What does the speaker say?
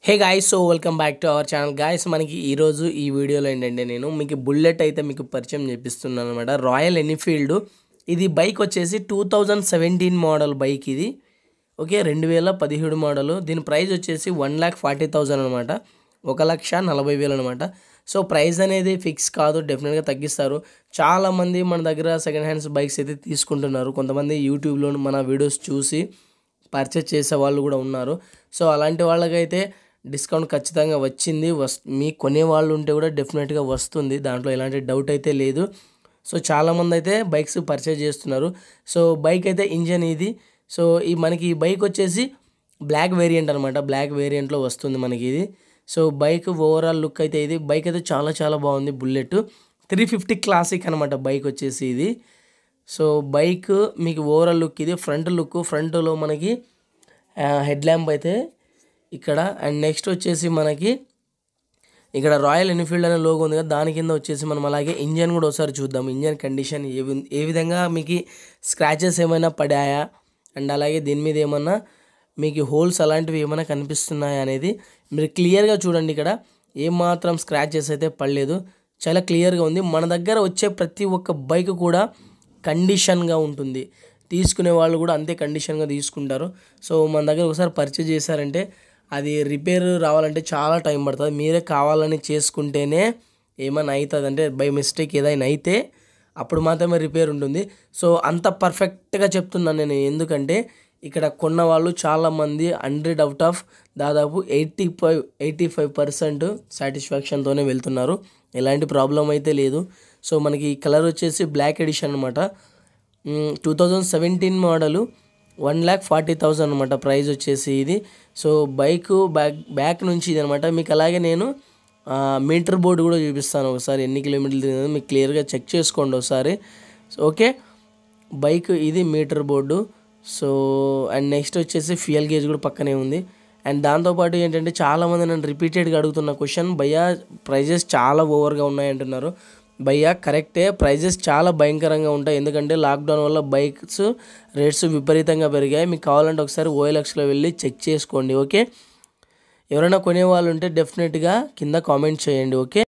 hey guys so welcome back to our channel guys మనకి ఈరోజు ఈ వీడియోలో ఏంటంటే నేను మీకు బుల్లెట్ అయితే మీకు పరిచయం చేపిస్తున్నాను అనమాట రాయల్ ఎన్ఫీల్డ్ ఇది బైక్ వచ్చేసి two thousand seventeen model bike ఇది ఓకే రెండు వేల పదిహేడు మోడల్ దీని ప్రైస్ వచ్చేసి వన్ ల్యాక్ ఫార్టీ థౌజండ్ అనమాట ఒక లక్ష నలభై వేలు అనమాట సో ప్రైస్ అనేది ఫిక్స్ కాదు డెఫినెట్గా తగ్గిస్తారు చాలామంది మన దగ్గర సెకండ్ హ్యాండ్స్ బైక్స్ అయితే తీసుకుంటున్నారు కొంతమంది యూట్యూబ్లో మన వీడియోస్ చూసి పర్చేస్ చేసే వాళ్ళు కూడా ఉన్నారు సో అలాంటి వాళ్ళకైతే డిస్కౌంట్ ఖచ్చితంగా వచ్చింది వస్ మీ కొనే వాళ్ళు ఉంటే కూడా డెఫినెట్గా వస్తుంది దాంట్లో ఎలాంటి డౌట్ అయితే లేదు సో చాలామంది అయితే బైక్స్ పర్చేజ్ చేస్తున్నారు సో బైక్ అయితే ఇంజన్ ఇది సో ఈ మనకి ఈ బైక్ వచ్చేసి బ్లాక్ వేరియంట్ అనమాట బ్లాక్ వేరియంట్లో వస్తుంది మనకి ఇది సో బైక్ ఓవరాల్ లుక్ అయితే ఇది బైక్ అయితే చాలా చాలా బాగుంది బుల్లెట్ త్రీ ఫిఫ్టీ క్లాసిక్ అనమాట బైక్ వచ్చేసి ఇది సో బైక్ మీకు ఓవరాల్ లుక్ ఇది ఫ్రంట్ లుక్ ఫ్రంట్లో మనకి హెడ్ ల్యాంప్ అయితే ఇక్కడ అండ్ నెక్స్ట్ వచ్చేసి మనకి ఇక్కడ రాయల్ ఎన్ఫీల్డ్ అనే లోగో ఉంది కదా దాని కింద వచ్చేసి మనం అలాగే ఇంజన్ కూడా ఒకసారి చూద్దాం ఇంజన్ కండిషన్ ఏ వి- ఏ విధంగా మీకు స్క్రాచెస్ ఏమైనా పడాయా అండ్ అలాగే దీని మీద ఏమన్నా మీకు హోల్స్ అలాంటివి ఏమైనా కనిపిస్తున్నాయా అనేది మీరు క్లియర్గా చూడండి ఇక్కడ ఏమాత్రం స్క్రాచెస్ అయితే పడలేదు చాలా క్లియర్గా ఉంది మన దగ్గర వచ్చే ప్రతి ఒక్క బైక్ కూడా కండిషన్గా ఉంటుంది తీసుకునే వాళ్ళు కూడా అంతే కండిషన్గా తీసుకుంటారు సో మన దగ్గర ఒకసారి పర్చేజ్ చేశారంటే అది రిపేర్ రావాలంటే చాలా టైం పడుతుంది మీరే కావాలని చేసుకుంటేనే ఏమైనా అవుతుంది అంటే బై మిస్టేక్ ఏదైనా అయితే అప్పుడు మాత్రమే రిపేర్ ఉంటుంది సో అంత పర్ఫెక్ట్గా చెప్తున్నాను నేను ఎందుకంటే ఇక్కడ కొన్న వాళ్ళు చాలామంది హండ్రెడ్ అవుట్ ఆఫ్ దాదాపు eighty five eighty five percent సాటిస్ఫాక్షన్తోనే వెళ్తున్నారు ఎలాంటి ప్రాబ్లం అయితే లేదు సో మనకి ఈ కలర్ వచ్చేసి బ్లాక్ ఎడిషన్ అనమాట two thousand seventeen model one lakh forty thousand అనమాట ప్రైస్ వచ్చేసి ఇది సో బైక్ బ్యాక్ బ్యాక్ నుంచి ఇది అనమాట మీకు అలాగే నేను మీటర్ బోర్డు కూడా చూపిస్తాను ఒకసారి ఎన్ని కిలోమీటర్లు తిరిగిందో మీకు క్లియర్గా చెక్ చేసుకోండి ఒకసారి సో ఓకే బైక్ ఇది meter board so and next వచ్చేసి ఫ్యూయల్ గేజ్ కూడా పక్కనే ఉంది అండ్ దాంతోపాటు ఏంటంటే చాలామంది నన్ను రిపీటెడ్గా అడుగుతున్న క్వశ్చన్ భయ్యా ప్రైజెస్ చాలా ఓవర్గా ఉన్నాయి అంటున్నారు భయ్యా కరెక్టే ప్రైజెస్ చాలా భయంకరంగా ఉంటాయి ఎందుకంటే లాక్డౌన్ వల్ల బైక్స్ రేట్స్ విపరీతంగా పెరిగాయి మీకు కావాలంటే ఒకసారి ఓఎల్ఎక్స్లో వెళ్ళి చెక్ చేసుకోండి ఓకే ఎవరైనా కొనే వాళ్ళు ఉంటే డెఫినెట్గా కింద కామెంట్ చేయండి ఓకే